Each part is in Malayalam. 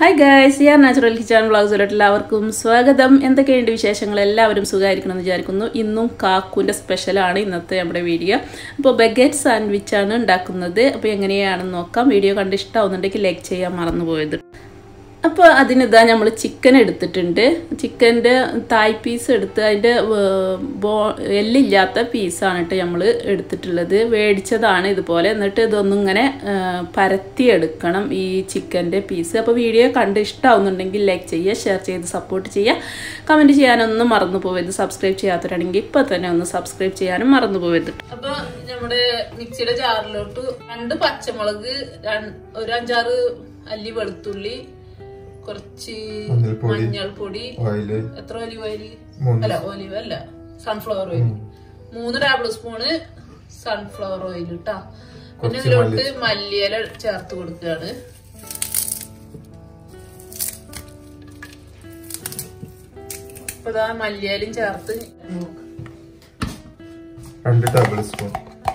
ഹായ് ഗായ്സ് ഞാൻ നാച്ചുറൽ കിച്ചൺ വ്ളോഗ്സിലോട്ട് എല്ലാവർക്കും സ്വാഗതം എന്തൊക്കെയുണ്ട് വിശേഷങ്ങൾ എല്ലാവരും സുഖമായിരിക്കണം എന്ന് വിചാരിക്കുന്നു ഇന്നും കാക്കുവിൻ്റെ സ്പെഷ്യലാണ് ഇന്നത്തെ നമ്മുടെ വീഡിയോ അപ്പോൾ ബഗറ്റ് സാൻഡ്വിച്ചാണ് ഉണ്ടാക്കുന്നത് അപ്പോൾ എങ്ങനെയാണെന്ന് നോക്കാം വീഡിയോ കണ്ട് ഇഷ്ടമാവുന്നുണ്ടെങ്കിൽ ലൈക്ക് ചെയ്യാൻ മറന്നുപോയത് അപ്പോൾ അതിനിതാ നമ്മൾ ചിക്കൻ എടുത്തിട്ടുണ്ട് ചിക്കൻ്റെ തായ് പീസ് എടുത്ത് അതിൻ്റെ ബോ എല്ലില്ലാത്ത പീസാണ് കേട്ടോ നമ്മൾ എടുത്തിട്ടുള്ളത് മേടിച്ചതാണ് ഇതുപോലെ എന്നിട്ട് ഇതൊന്നും ഇങ്ങനെ പരത്തി എടുക്കണം ഈ ചിക്കൻ്റെ പീസ് അപ്പോൾ വീഡിയോ കണ്ട് ഇഷ്ടമാവുന്നുണ്ടെങ്കിൽ ലൈക്ക് ചെയ്യുക ഷെയർ ചെയ്ത് സപ്പോർട്ട് ചെയ്യുക കമൻറ്റ് ചെയ്യാനൊന്നും മറന്നു പോകരുത് സബ്സ്ക്രൈബ് ചെയ്യാത്തവരാണെങ്കിൽ ഇപ്പോൾ തന്നെ ഒന്ന് സബ്സ്ക്രൈബ് ചെയ്യാനും മറന്നു പോകരുത് അപ്പോൾ നമ്മുടെ മിക്സിയുടെ ജാറിലോട്ട് രണ്ട് പച്ചമുളക് ഒരു അഞ്ചാറ് അല്ലി വെളുത്തുള്ളി കുറച്ച് മഞ്ഞൾപ്പൊടി, മഞ്ഞൾപ്പൊടി ഓയില് എത്ര ഒലിവ് ഓയില് മൂന്ന്. അല്ല ഒലിവ് അല്ല സൺഫ്ലവർ ഓയിൽ മൂന്ന് ടേബിൾ സ്പൂണ് സൺഫ്ലവർ ഓയിൽ ഇട്ടാ പിന്നെ കുറച്ച് ഇതിലോട്ട് മല്ലിയില ചേർത്ത് കൊടുക്കുകയാണ് അപ്പൊ ഇതാ മല്ലിയിലും ചേർത്ത് രണ്ട് ടേബിൾ സ്പൂൺ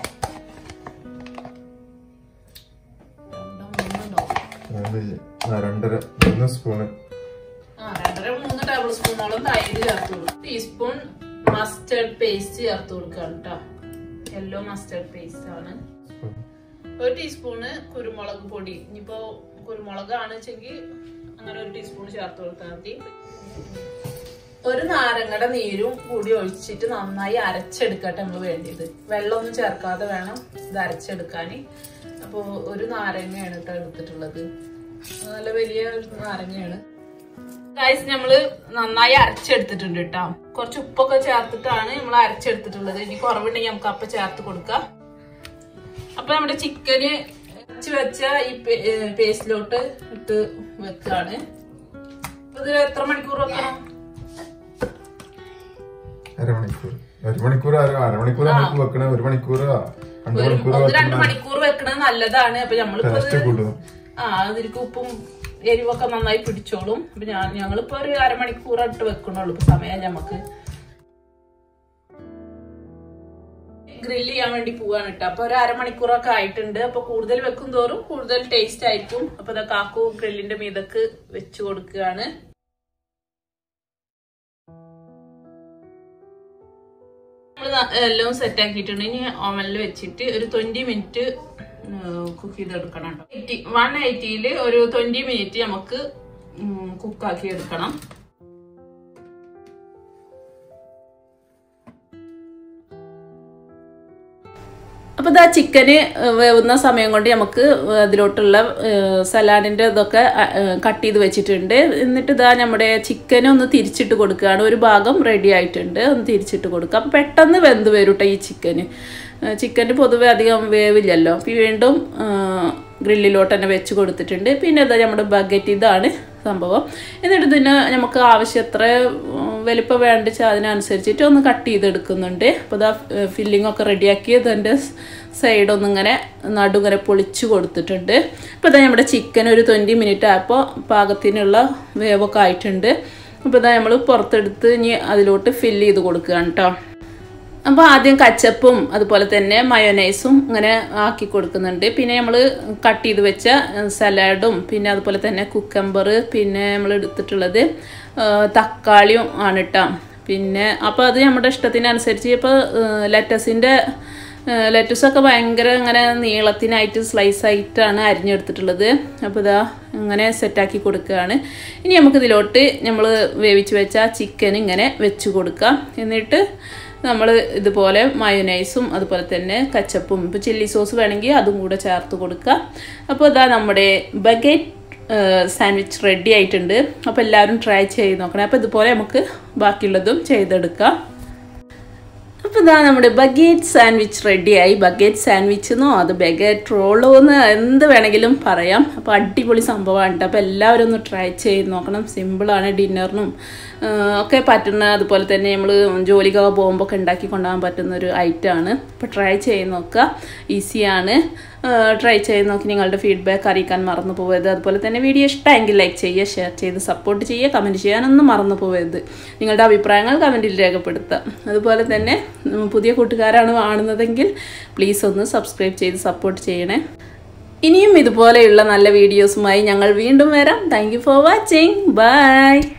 രണ്ടോ മൂന്നോ മൂന്ന് ആ, രണ്ടര മൂന്ന് സ്പൂണ് ആ രണ്ടര മൂന്ന് ടേബിൾ സ്പൂണോളം തൈര് ചേർത്ത് കൊടുക്കും ടീസ്പൂൺ മസ്റ്റർഡ് പേസ്റ്റ് ചേർത്ത് കൊടുക്കുകയാണ് കേട്ടോ യെല്ലോ മസ്റ്റർഡ് പേസ്റ്റ് ആണ് ഒരു ടീസ്പൂണ് കുരുമുളക് പൊടി ഇനിയിപ്പോ കുരുമുളകാണ് വെച്ചെങ്കിൽ അങ്ങനെ ഒരു ടീസ്പൂൺ ചേർത്ത് കൊടുത്താൽ മതി ഒരു നാരങ്ങയുടെ നീരും കൂടി ഒഴിച്ചിട്ട് നന്നായി അരച്ചെടുക്കട്ടെ നമ്മൾ വേണ്ടിയത് വെള്ളമൊന്നും ചേർക്കാതെ വേണം ഇത് അരച്ചെടുക്കാൻ അപ്പോൾ ഒരു നാരങ്ങയാണ് കേട്ടോ എടുത്തിട്ടുള്ളത് നല്ല വലിയ ഒരു നാരങ്ങയാണ് ഗൈസ് നമ്മള് നന്നായി അരച്ചെടുത്തിട്ടുണ്ട് കേട്ടോ കുറച്ച് ഉപ്പൊക്കെ ചേർത്തിട്ടാണ് നമ്മൾ അരച്ചെടുത്തിട്ടുള്ളത് ഇനി കുറവുണ്ടെങ്കിൽ നമുക്ക് അപ്പൊ ചേർത്ത് കൊടുക്കാം അപ്പൊ നമ്മുടെ ചിക്കന് അരച്ച് വെച്ച ഈ പേസ്റ്റിലോട്ട് ഇട്ട് വെക്കാണ് അപ്പൊ ഇത് എത്ര മണിക്കൂർ വെക്കണം അരമണിക്കൂർ ഒരു മണിക്കൂർ അര- അരമണിക്കൂർ നമുക്ക് വെക്കണ ഒരു മണിക്കൂർ രണ്ട് ഒരു മണിക്കൂർ ഒന്ന് രണ്ട് വെക്കണ മണിക്കൂർ വെക്കണത് നല്ലതാണ് അപ്പൊ നമ്മളിപ്പോ ടേസ്റ്റ് ഇത് കൂടും ആ അതിലേക്ക് ഉപ്പും എരിവൊക്കെ നന്നായി പിടിച്ചോളും അപ്പൊ ഞാൻ ഞങ്ങളിപ്പോ ഒരു അരമണിക്കൂർ ഇട്ട് വെക്കണുള്ളൂ ഇപ്പൊ സമയം നമുക്ക് ഗ്രില്ല് ചെയ്യാൻ വേണ്ടി പോവാണ് കേട്ടോ അപ്പൊ ഒരു അരമണിക്കൂറൊക്കെ ആയിട്ടുണ്ട് അപ്പൊ കൂടുതൽ വെക്കും തോറും കൂടുതൽ ടേസ്റ്റ് ആയിരിക്കും അപ്പൊ ഇതാ കാക്കു ഗ്രില്ലിന്റെ മീതക്ക് വെച്ചു കൊടുക്കുകയാണ് നമ്മൾ എല്ലാം സെറ്റ് ആക്കിയിട്ടുണ്ട് ഇനി ഓവനിൽ വെച്ചിട്ട് ഒരു ട്വന്റി മിനിറ്റ് കുക്ക് ചെയ്തെടുക്കണം കേട്ടോ വൺ എയ്റ്റിയിൽ ഒരു ട്വന്റി മിനിറ്റ് നമുക്ക് കുക്കാക്കി എടുക്കണം അപ്പോൾ ഇതാ ചിക്കന് വേവുന്ന സമയം കൊണ്ട് നമുക്ക് അതിലോട്ടുള്ള സലാഡിൻ്റെ ഇതൊക്കെ കട്ട് ചെയ്ത് വെച്ചിട്ടുണ്ട് എന്നിട്ട് ഇതാ നമ്മുടെ ചിക്കനെ ഒന്ന് തിരിച്ചിട്ട് കൊടുക്കുകയാണ് ഒരു ഭാഗം റെഡി ആയിട്ടുണ്ട് ഒന്ന് തിരിച്ചിട്ട് കൊടുക്കുക അപ്പോൾ പെട്ടെന്ന് വെന്ത് വരും കേട്ടോ ഈ ചിക്കന് ചിക്കന് പൊതുവെ അധികം വേവില്ലല്ലോ അപ്പോൾ വീണ്ടും ഗ്രില്ലിലോട്ട് തന്നെ വെച്ച് കൊടുത്തിട്ടുണ്ട് പിന്നെ ഇതാ നമ്മുടെ ബക്കറ്റ് ഇതാണ് സംഭവം എന്നിട്ട് ഇതിന് നമുക്ക് ആവശ്യം എത്ര വലിപ്പം വേണ്ടിച്ചാൽ അതിനനുസരിച്ചിട്ട് ഒന്ന് കട്ട് ചെയ്തെടുക്കുന്നുണ്ട് അപ്പോൾ ഇതാ ഫില്ലിംഗ് ഒക്കെ റെഡിയാക്കി ഇതിൻ്റെ സൈഡൊന്നും ഇങ്ങനെ നടുങ്ങനെ പൊളിച്ചു കൊടുത്തിട്ടുണ്ട് അപ്പോൾ ഇതാ നമ്മുടെ ചിക്കൻ ഒരു ട്വൻറ്റി മിനിറ്റ് ആയപ്പോൾ പാകത്തിനുള്ള വേവൊക്കെ ആയിട്ടുണ്ട് അപ്പോൾ ഇതാ നമ്മൾ പുറത്തെടുത്ത് ഇനി അതിലോട്ട് ഫില്ല് ചെയ്ത് കൊടുക്കുകയാണ് കേട്ടോ അപ്പോൾ ആദ്യം കച്ചപ്പും അതുപോലെ തന്നെ മയോനൈസും ഇങ്ങനെ ആക്കി കൊടുക്കുന്നുണ്ട് പിന്നെ നമ്മൾ കട്ട് ചെയ്ത് വെച്ച സലാഡും പിന്നെ അതുപോലെ തന്നെ കുക്കമ്പർ പിന്നെ നമ്മൾ എടുത്തിട്ടുള്ളത് തക്കാളിയും ആണ് കേട്ടോ പിന്നെ അപ്പോൾ അത് നമ്മുടെ ഇഷ്ടത്തിനനുസരിച്ച് ഇപ്പോൾ ലെറ്റസിൻ്റെ ലെറ്റസൊക്കെ ഭയങ്കര ഇങ്ങനെ നീളത്തിനായിട്ട് സ്ലൈസ് ആയിട്ടാണ് അരിഞ്ഞെടുത്തിട്ടുള്ളത് അപ്പോൾ ഇതാ ഇങ്ങനെ സെറ്റാക്കി കൊടുക്കുകയാണ് ഇനി നമുക്കിതിലോട്ട് നമ്മൾ വേവിച്ച് വെച്ച ചിക്കൻ ഇങ്ങനെ വെച്ച് കൊടുക്കാം എന്നിട്ട് നമ്മൾ ഇതുപോലെ മയോനൈസും അതുപോലെ തന്നെ കച്ചപ്പും ഇപ്പോൾ ചില്ലി സോസ് വേണമെങ്കിൽ അതും കൂടെ ചേർത്ത് കൊടുക്കുക അപ്പോൾ ഇതാ നമ്മുടെ ബഗറ്റ് സാൻഡ്വിച്ച് റെഡി ആയിട്ടുണ്ട് അപ്പോൾ എല്ലാവരും ട്രൈ ചെയ്ത് നോക്കണം അപ്പോൾ ഇതുപോലെ നമുക്ക് ബാക്കിയുള്ളതും ചെയ്തെടുക്കാം അപ്പോൾ ഇതാ നമ്മുടെ ബഗേറ്റ് സാൻഡ്വിച്ച് റെഡിയായി ബഗേറ്റ് സാൻഡ്വിച്ച് എന്നോ അത് ബഗേറ്റ് റോളോ എന്ന് എന്ത് വേണമെങ്കിലും പറയാം അപ്പോൾ അടിപൊളി സംഭവമാണ് കേട്ടോ അപ്പോൾ എല്ലാവരും ഒന്ന് ട്രൈ ചെയ്ത് നോക്കണം സിമ്പിളാണ് ഡിന്നറിനും ഒക്കെ പറ്റുന്ന അതുപോലെ തന്നെ നമ്മൾ ജോലിക്കൊക്കെ പോകുമ്പോൾ ഒക്കെ ഉണ്ടാക്കി കൊണ്ടുപോകാൻ പറ്റുന്ന ഒരു ഐറ്റമാണ് അപ്പോൾ ട്രൈ ചെയ്ത് നോക്കുക ഈസിയാണ് ട്രൈ ചെയ്ത് നോക്കി നിങ്ങളുടെ ഫീഡ്ബാക്ക് അറിയിക്കാൻ മറന്നു പോകരുത് അതുപോലെ തന്നെ വീഡിയോ ഇഷ്ടമെങ്കിൽ ലൈക്ക് ചെയ്യുക ഷെയർ ചെയ്ത് സപ്പോർട്ട് ചെയ്യുക കമൻറ്റ് ചെയ്യാനൊന്നും മറന്നു പോകരുത് നിങ്ങളുടെ അഭിപ്രായങ്ങൾ കമൻറ്റിൽ രേഖപ്പെടുത്താം അതുപോലെ തന്നെ പുതിയ കൂട്ടുകാരാണ് കാണുന്നതെങ്കിൽ പ്ലീസ് ഒന്ന് സബ്സ്ക്രൈബ് ചെയ്ത് സപ്പോർട്ട് ചെയ്യണേ ഇനിയും ഇതുപോലെയുള്ള നല്ല വീഡിയോസുമായി ഞങ്ങൾ വീണ്ടും വരാം thank you for watching by